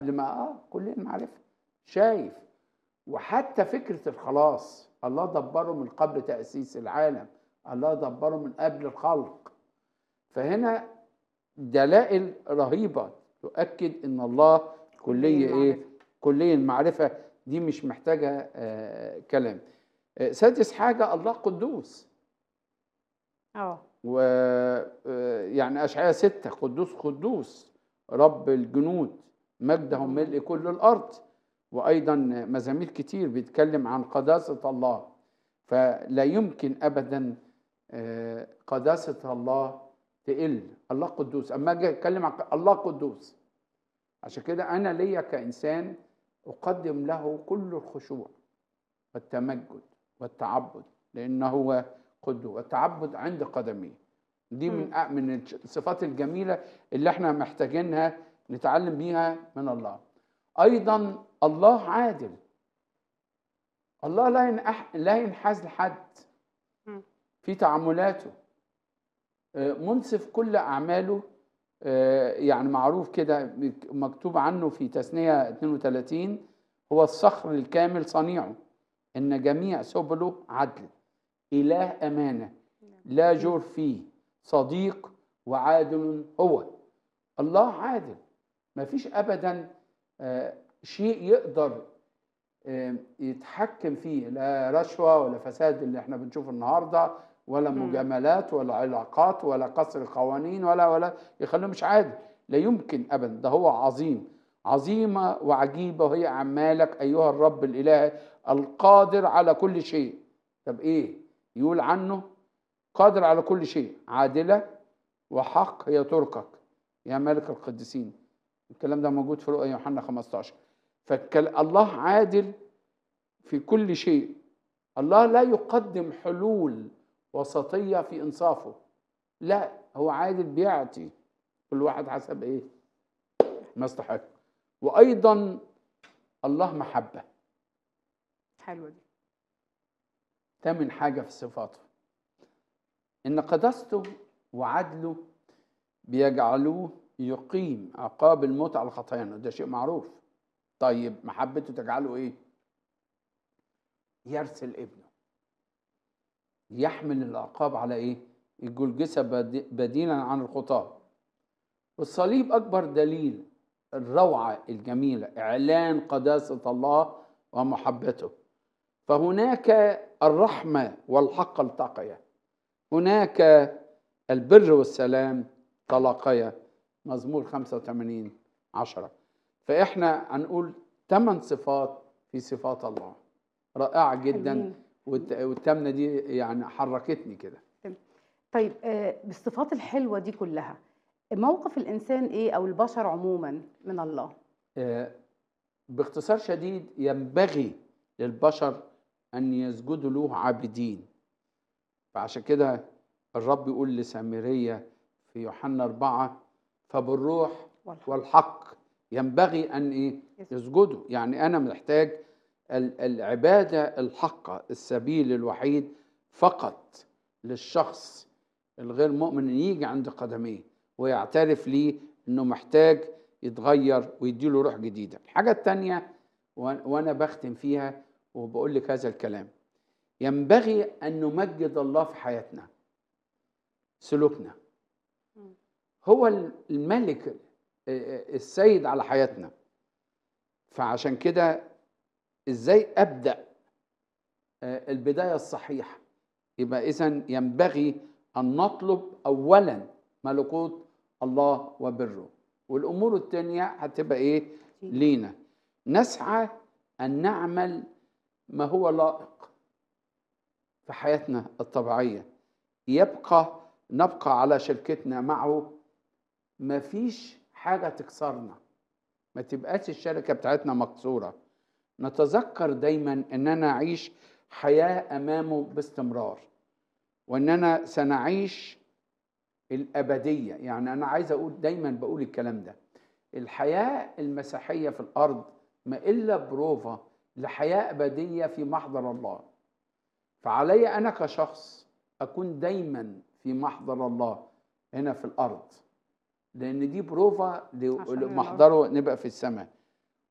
ما اه كلنا معرفه شايف وحتى فكره الخلاص الله دبره من قبل تاسيس العالم الله دبره من قبل الخلق فهنا دلائل رهيبه تؤكد ان الله كليه ايه المعرفة. كليه المعرفه دي مش محتاجه آه كلام آه سادس حاجه الله قدوس اه و آه، يعني أشعياء ستة قدوس قدوس رب الجنود مجده ملء كل الأرض وأيضا مزامير كتير بيتكلم عن قداسة الله فلا يمكن أبدا آه، قداسة الله تقل الله قدوس أما أجي أتكلم عن الله قدوس عشان كده أنا ليا كإنسان أقدم له كل الخشوع والتمجد والتعبد لأنه هو قدوة والتعبد عند قدميه دي من أ- من الصفات الجميلة اللي احنا محتاجينها نتعلم بيها من الله أيضا الله عادل الله لا ينح لا ينحاز لحد مم. في تعاملاته آه، منصف كل أعماله آه، يعني معروف كده مكتوب عنه في تثنية 32 هو الصخر الكامل صنيعه إن جميع سبله عدل إله أمانة لا جور فيه صديق وعادل هو الله عادل ما فيش أبدا آه، شيء يقدر آه، يتحكم فيه لا رشوة ولا فساد اللي احنا بنشوفه النهاردة ولا مم. مجاملات ولا علاقات ولا قصر قوانين ولا ولا يخلوه مش عادل لا يمكن أبدا ده هو عظيم عظيمة وعجيبة وهي أعمالك أيها الرب الإله القادر على كل شيء طب إيه يقول عنه قادر على كل شيء عادلة وحق هي تركك يا ملك القديسين الكلام ده موجود في رؤيا يوحنا 15 فالله عادل في كل شيء الله لا يقدم حلول وسطية في إنصافه لا هو عادل بيعطي كل واحد حسب إيه ما استحق وأيضا الله محبة حلوه دي تمن حاجة في صفاته إن قداسته وعدله بيجعلوه يقيم عقاب الموت على خطايانا ده شيء معروف طيب محبته تجعله إيه؟ يرسل ابنه يحمل العقاب على إيه؟ الجلجسة بدي- بديلا عن الخطاة والصليب أكبر دليل الروعة الجميلة إعلان قداسة الله ومحبته فهناك الرحمة والحق التقيا هناك البر والسلام تلاقيا مزمور 85 عشرة فإحنا هنقول ثمان صفات في صفات الله رائعة جدا حلوين. والت- والتامنة دي يعني حركتني كده طيب آه، بالصفات الحلوه دي كلها موقف الانسان ايه او البشر عموما من الله آه، باختصار شديد ينبغي للبشر أن يسجدوا له عابدين فعشان كده الرب يقول لسامرية في يوحنا أربعة فبالروح والحق. والحق ينبغي أن إيه يسجدوا يعني أنا محتاج ال- العبادة الحقة السبيل الوحيد فقط للشخص الغير مؤمن أن يجي عند قدميه ويعترف ليه أنه محتاج يتغير ويديله روح جديدة الحاجة التانية وأ- وأنا بختم فيها وبقول لك هذا الكلام ينبغي أن نمجد الله في حياتنا سلوكنا مم. هو الملك آه، آه، السيد على حياتنا فعشان كده ازاي ابدا آه، البدايه الصحيحه يبقى اذا ينبغي ان نطلب اولا ملكوت الله وبره والامور التانية هتبقى ايه لينا نسعى ان نعمل ما هو لائق في حياتنا الطبيعيه يبقى نبقى على شركتنا معه ما فيش حاجه تكسرنا ما تبقاش الشركه بتاعتنا مكسوره نتذكر دايما اننا نعيش حياه امامه باستمرار واننا سنعيش الابديه يعني انا عايز اقول دايما بقول الكلام ده الحياه المسيحيه في الارض ما الا بروفا لحياه ابديه في محضر الله فعلي انا كشخص اكون دايما في محضر الله هنا في الارض لان دي بروفا عشان لمحضره نبقى في السماء